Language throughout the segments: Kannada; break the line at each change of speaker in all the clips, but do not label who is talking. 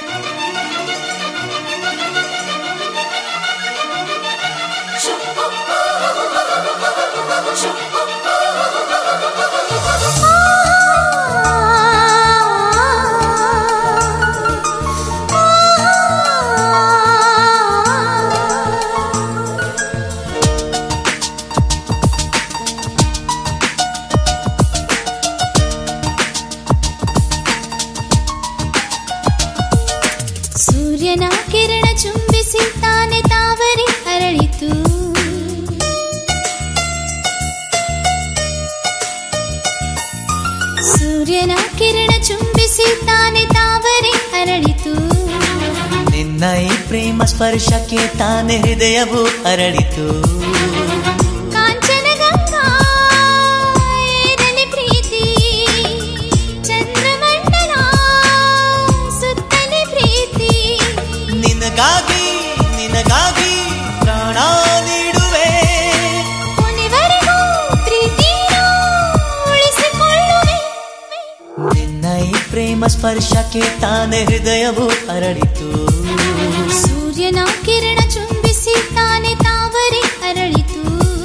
ಸೂರ್ಯನ ಕಿರಣ ಚುಂಬಿಸಿ ತಾನೆ ತಾವರೆ ಅರಳಿತು ಸೂರ್ಯನ ಕಿರಣ ಚುಂಬಿಸಿ ತಾನೆ ತಾವರೆ ಅರಳಿತು
ನಿನ್ನ ಈ ಪ್ರೇಮ ಸ್ಪರ್ಶಕ್ಕೆ ತಾನೇ ಹೃದಯವು ಅರಳಿತು
ಕಾಂಚನ ಗಂಗಾ ಏರಲಿ ಪ್ರೀತಿ ಚಂದ್ರಮಂಡಲ ಸುತ್ತಲಿ ಪ್ರೀತಿ
ನಿನಗಾಗಿ ನಿನಗಾಗಿ ಪ್ರಾಣ ನೀಡುವೆ
ಕೊನೆವರೆಗೂ ಪ್ರೀತಿಯ ಉಳಿಸಿಕೊಳ್ಳುವೆ
ನಿನ್ನ ಈ ಪ್ರೇಮ ಸ್ಪರ್ಶಕ್ಕೆ ತಾನೇ ಹೃದಯವು ಅರಳಿತು
ಸೂರ್ಯನ ಕಿರಣ ಚುಂಬಿಸಿ ತಾನೆ ತಾವರೆ ಅರಳಿತು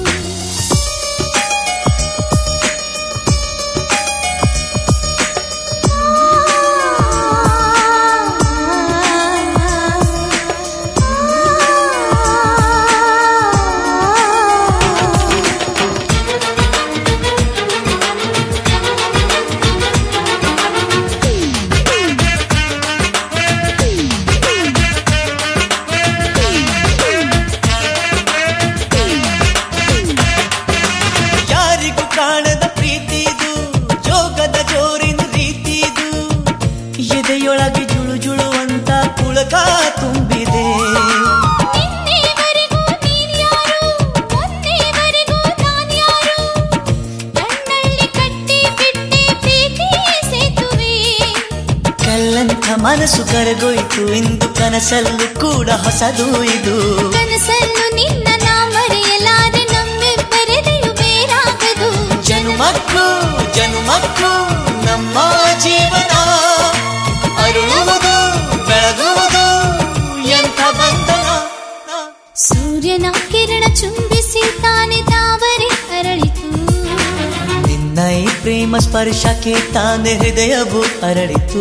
ಯಾರಿಗೂ ಕಾಣದ ಪ್ರೀತಿ ಇದು ಜೋಗದ ಜೋರಿನ ರೀತಿ ಇದು ಎದೆಯೊಳಗೆ ಜುಳು ಜುಳು ಅಂತ ಪುಳಕ ತುಂಬಿದೆ
ನಿನ್ನೆವರೆಗೂ ನೀನ್ಯಾರು ಮೊನ್ನೆವರೆಗೂ ನಾನ್ಯಾರು ಕಣ್ಣಲ್ಲಿ ಕಟ್ಟಿ ಬಿಟ್ಟೆ ಪ್ರೀತಿ ಸೇತುವೆ
ಕಲ್ಲಂಥ ಮನಸ್ಸು ಕರಗೋಯ್ತು ಇಂದು ಕನಸಲ್ಲೂ ಕೂಡ ಹೊಸದು ಇದು
ಕನಸನ್ನು ನಿನ್ನ ನಾ ಮರೆಯಲಾರೆ ನಮ್ಮಿಬ್ಬರದೆಯು ಬೇರಾಗದು
ಜನುಮಕ್ಕೂ ಜನುಮಕ್ಕೂ ನಮ್ಮ ಜೀವನ ಅರುಳುವುದು ಬೆಳಗುವುದು ಎಂಥ ಬಂಧನ
ಸೂರ್ಯನ ಕಿರಣ ಚುಂಬಿಸಿ ತಾನೆ ತಾವರೆ ಅರಳಿತು
ನಿನ್ನ ಈ ಪ್ರೇಮ ಸ್ಪರ್ಶಕ್ಕೆ ತಾನೇ ಹೃದಯವು ಅರಳಿತು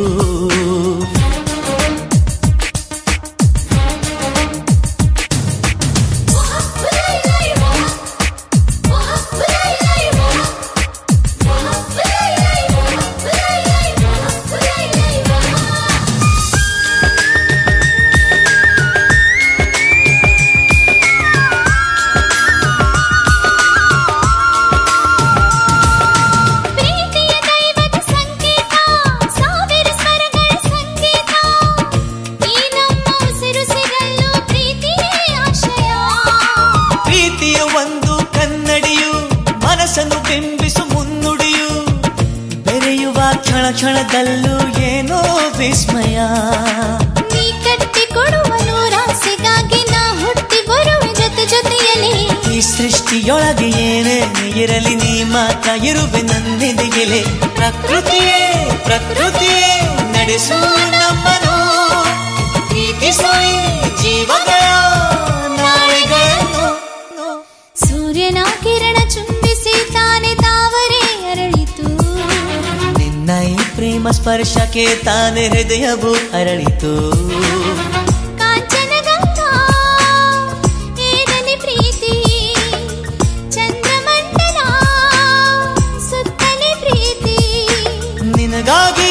ಪ್ರೀತಿಯ ದೈವದ ಸಂಕೇತ ಸಾವಿರ ಸ್ವರಗಳ ಸಂಗೀತ ಈ ನಮ್ಮ ಉಸಿರು ಸಿಗಲು ಪ್ರೀತಿಯೇ ಆಶಯ
ಪ್ರೀತಿಯ ಒಂದು ಕನ್ನಡಿಯು ಮನಸ್ಸನ್ನು ಬಿಂಬಿಸು ಮುನ್ನುಡಿಯು ಬೆರೆಯುವ ಕ್ಷಣ ಕ್ಷಣದಲ್ಲೂ ಏನೋ ವಿಸ್ಮಯ
ನೀ ಕಟ್ಟಿ ಕೊಡುವ ನೂರಾಸೆಗಾಗಿ ನಾ ಹುಟ್ಟಿ ಬರುವೆ ಜೊತೆ ಜೊತೆಯಲ್ಲಿ
ಈ ಸೃಷ್ಟಿಯೊಳಗೆ ಏನೇ ಇರಲಿ ನೀ ಮಾತ್ರ ಇರುವೆ ನನ್ನೆದೆಗೆಲೆ ಪ್ರಕೃತಿಯೇ ಪ್ರಕೃತಿಯೇ ನಡೆಸು ನಮ್ಮನು ಪ್ರೀತಿಸು ಈ ಜೀವಗಳ ನಾಳೆಗಳನ್ನು
ಸೂರ್ಯನ ಕಿರಣ ಚುಂಬಿಸಿ ತಾನೆ ತಾವರೆ ಅರಳಿತು
ನಿನ್ನ ಈ ಪ್ರೇಮ ಸ್ಪರ್ಶಕ್ಕೆ ತಾನೇ ಹೃದಯವು ಅರಳಿತು
ಕಾಂಚನ ಗಂಗಾ ಏರಲಿ ಪ್ರೀತಿ ಚಂದ್ರಮಂಡಲ ಸುತ್ತಲಿ ಪ್ರೀತಿ
ನಿನಗಾಗಿ